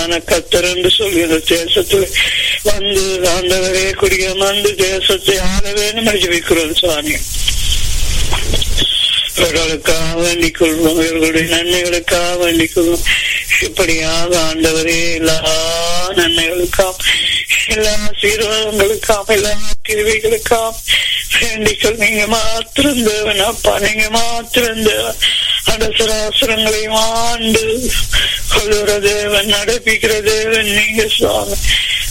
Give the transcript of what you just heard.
தேவனான கத்தர் என்று சொல்லி இந்த தேசத்தில் வந்து ஆண்டவரே குடியம் வந்து தேசத்தை ஆள வேண்டும் என்று ஜெபிக்கிறோம் சுவாமி இவர்களுக்காக வேண்டிக் கொள்வோம் இவர்களுடைய நன்மைகளுக்காக வேண்டிக் கொள்வோம் இப்படியாக ஆண்டவரே எல்லா நன்மைகளுக்காம் எல்லா சீர்வாதங்களுக்காம் எல்லா கிருவிகளுக்காம் வேண்டிக்கொள் நீங்க மாத்திரம் தேவன் அப்பா நீங்க மாத்திரம் தேவன் அடசராசரங்களையும் ஆண்டு கொள்ளுற தேவன் நடப்பிக்கிற தேவன் நீங்க சுவாமி